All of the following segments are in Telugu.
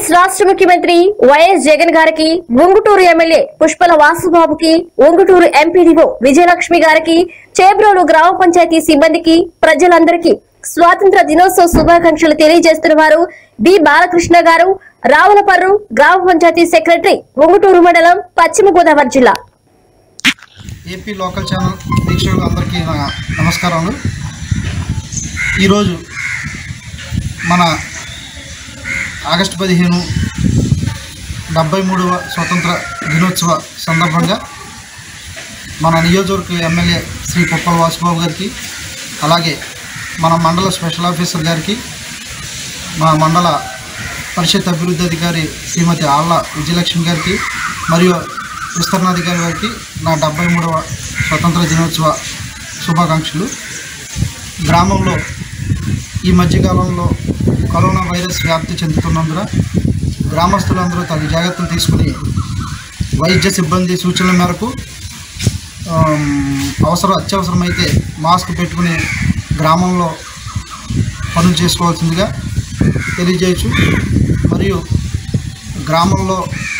ఆంధ్రప్రదేశ్ రాష్ట్ర ముఖ్యమంత్రి వైఎస్ జగన్ గారికి ఉంగుటూరు ఎమ్మెల్యే పుష్పల వాసుబాబుకి ఉంగుటూరు ఎంపీడీఓ విజయలక్ష్మి గారికి చేబ్రోలు గ్రామ పంచాయతీ సిబ్బందికి ప్రజలందరికీ స్వాతంత్ర దినోత్సవ శుభాకాంక్షలు తెలియజేస్తున్న వారు బి బాలకృష్ణ గారు రావులపర్రు గ్రామ పంచాయతీ సెక్రటరీ ఉంగుటూరు మండలం పశ్చిమ గోదావరి జిల్లా ఏపీ లోకల్ ఛానల్ వీక్షకులు అందరికీ నా నమస్కారాలు ఈరోజు మన ఆగస్టు పదిహేను డెబ్బై మూడవ స్వతంత్ర దినోత్సవ సందర్భంగా మన నియోజకవర్గ ఎమ్మెల్యే శ్రీ పుప్పల వాసుబాబు గారికి అలాగే మన మండల స్పెషల్ ఆఫీసర్ గారికి మా మండల పరిషత్ అభివృద్ధి అధికారి శ్రీమతి ఆళ్ళ విజయలక్ష్మి గారికి మరియు విస్తరణాధికారి గారికి నా డెబ్బై మూడవ స్వతంత్ర దినోత్సవ శుభాకాంక్షలు గ్రామంలో ఈ మధ్యకాలంలో కరోనా వైరస్ వ్యాప్తి చెందుతున్నందున గ్రామస్తులందరూ తగు జాగ్రత్తలు తీసుకుని వైద్య సిబ్బంది సూచనల మేరకు ఆమ్, అవసరం అత్యవసరమైతే మాస్క్ పెట్టుకుని గ్రామంలో పనులు చేసుకోవాల్సిందిగా తెలియజేయచ్చు మరియు గ్రామంలో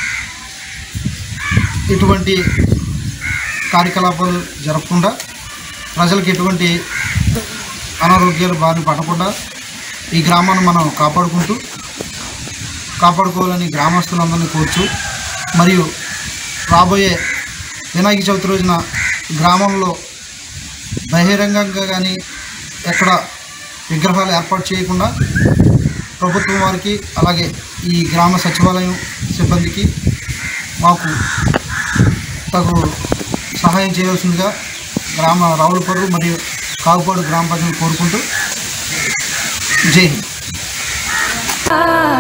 ఎటువంటి కార్యకలాపాలు జరగకుండా ప్రజలకు ఎటువంటి అనారోగ్యాలు బారిన పడకుండా ఈ గ్రామాన్ని మనం కాపాడుకుంటూ కాపాడుకోవాలని గ్రామస్తులందరినీ కోరుచు మరియు రాబోయే వినాయక చవితి రోజున గ్రామంలో బహిరంగంగా కానీ ఎక్కడ విగ్రహాలు ఏర్పాటు చేయకుండా ప్రభుత్వం వారికి అలాగే ఈ గ్రామ సచివాలయం సిబ్బందికి మాకు తగు సహాయం చేయవలసిందిగా గ్రామ రావులపర్రు మరియు కావుపాడు గ్రామ ప్రజలను కోరుకుంటూ జై హింద్ ఆ